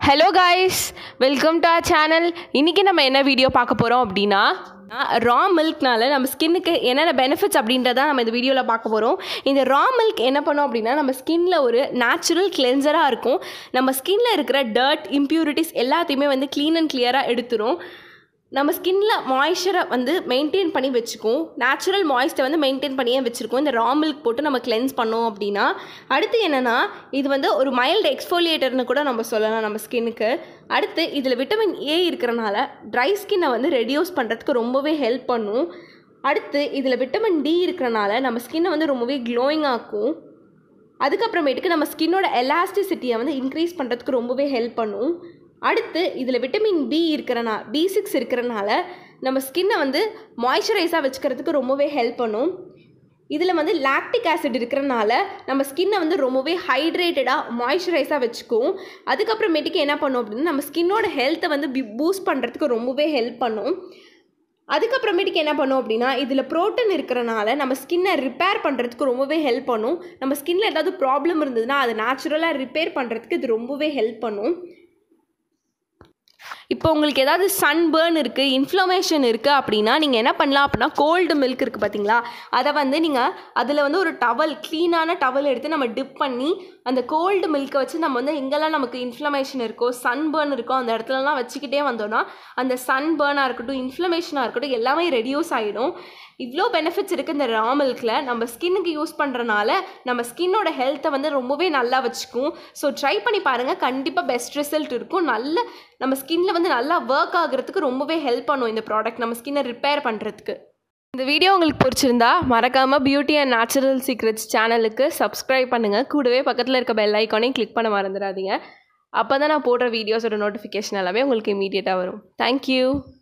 hello guys welcome to our channel இன்றைக்கி நம்ம என்ன வீடியோ பார்க்க போகிறோம் அப்படின்னா ரா மில்க்னால நம்ம ஸ்கின்னுக்கு என்னென்ன பெனிஃபிட்ஸ் அப்படின்றத நம்ம இந்த வீடியோவில் பார்க்க போகிறோம் இந்த ரா மில்க் என்ன பண்ணோம் அப்படின்னா நம்ம ஸ்கின்ல ஒரு நேச்சுரல் கிளென்சராக இருக்கும் நம்ம ஸ்கின்ல இருக்கிற டர்ட் இம்ப்யூரிட்டிஸ் எல்லாத்தையுமே வந்து க்ளீன் அண்ட் கிளியராக எடுத்துரும் நம்ம ஸ்கின்ல மாய்ஸ்சரை வந்து மெயின்டைன் பண்ணி வச்சுக்கும் நேச்சுரல் மாய்ஸ்டை வந்து மெயின்டைன் பண்ணியே வச்சுருக்கோம் இந்த ரா மில்க் போட்டு நம்ம கிளென்ஸ் பண்ணோம் அப்படின்னா அடுத்து என்னென்னா இது வந்து ஒரு மைல்டு எக்ஸ்ஃபோலியேட்டர்னு கூட நம்ம சொல்லலாம் நம்ம ஸ்கின்னுக்கு அடுத்து இதில் விட்டமின் ஏ இருக்கிறனால ட்ரை ஸ்கின்னை வந்து ரெடியூஸ் பண்ணுறதுக்கு ரொம்பவே ஹெல்ப் பண்ணும் அடுத்து இதில் விட்டமின் டி இருக்கிறனால நம்ம ஸ்கின்னை வந்து ரொம்பவே க்ளோயிங் ஆக்கும் அதுக்கப்புறமேட்டுக்கு நம்ம ஸ்கின்னோட எலாஸ்டிசிட்டியை வந்து இன்க்ரீஸ் பண்ணுறதுக்கு ரொம்பவே ஹெல்ப் பண்ணும் அடுத்து இதில் விட்டமின் பி இருக்கிறனா பி சிக்ஸ் இருக்கிறனால நம்ம ஸ்கின்னை வந்து மாய்ஸ்சரைஸாக வச்சுக்கிறதுக்கு ரொம்பவே ஹெல்ப் பண்ணும் இதில் வந்து லாக்டிக் ஆசிட் இருக்கிறனால நம்ம ஸ்கின்னை வந்து ரொம்பவே ஹைட்ரேட்டடாக மாய்ஸ்சரைஸாக வச்சுக்கும் அதுக்கப்புறமேட்டுக்கு என்ன பண்ணும் அப்படின்னா நம்ம ஸ்கின்னோட ஹெல்த்தை வந்து பூஸ்ட் பண்ணுறதுக்கு ரொம்பவே ஹெல்ப் பண்ணும் அதுக்கப்புறமேட்டுக்கு என்ன பண்ணும் அப்படின்னா இதில் ப்ரோட்டீன் இருக்கிறனால நம்ம ஸ்கின்னை ரிப்பேர் பண்ணுறதுக்கு ரொம்பவே ஹெல்ப் பண்ணும் நம்ம ஸ்கின்ல ஏதாவது ப்ராப்ளம் இருந்ததுன்னா அதை நேச்சுரலாக ரிப்பேர் பண்ணுறதுக்கு இது ரொம்பவே ஹெல்ப் பண்ணும் இப்போ உங்களுக்கு ஏதாவது சன் பேர்ன் இருக்குது இன்ஃப்ளமேஷன் இருக்குது அப்படின்னா நீங்கள் என்ன பண்ணலாம் அப்படின்னா கோல்டு மில்க் இருக்குது பார்த்தீங்களா அதை வந்து நீங்கள் அதில் வந்து ஒரு டவல் க்ளீனான டவல் எடுத்து நம்ம டிப் பண்ணி அந்த கோல்டு மில்க்கை வச்சு நம்ம வந்து எங்கெல்லாம் நமக்கு இன்ஃப்ளமேஷன் இருக்கோ சன் பேர்ன் இருக்கோ அந்த இடத்துலலாம் வச்சுக்கிட்டே வந்தோம்னா அந்த சன் பேர்னாக இருக்கட்டும் இன்ஃப்ளமேஷனாக இருக்கட்டும் எல்லாமே ரெடியூஸ் ஆகிடும் இவ்வளோ பெனிஃபிட்ஸ் இருக்குது இந்த ரா மில்கில் நம்ம ஸ்கின்னுக்கு யூஸ் பண்ணுறனால நம்ம ஸ்கின்னோட ஹெல்த்தை வந்து ரொம்பவே நல்லா வச்சுக்கும் ஸோ ட்ரை பண்ணி பாருங்கள் கண்டிப்பாக பெஸ்ட் ரிசல்ட் இருக்கும் நல்ல நம்ம ஸ்கின்ல வந்து நல்லா ஒர்க் ஆகுறதுக்கு ரொம்பவே ஹெல்ப் பண்ணும் இந்த ப்ராடக்ட் நம்ம ஸ்கின்னை ரிப்பேர் பண்ணுறதுக்கு இந்த வீடியோ உங்களுக்கு பிடிச்சிருந்தா மறக்காமல் பியூட்டி அண்ட் நேச்சுரல் சீக்ரெட்ஸ் சேனலுக்கு சப்ஸ்கிரைப் பண்ணுங்கள் கூடவே பக்கத்தில் இருக்க பெல் ஐக்கானையும் கிளிக் பண்ண மறந்துடாதீங்க அப்போ தான் நான் போடுற வீடியோஸோட நோட்டிஃபிகேஷன் எல்லாமே உங்களுக்கு இமீடியட்டாக வரும் தேங்க்யூ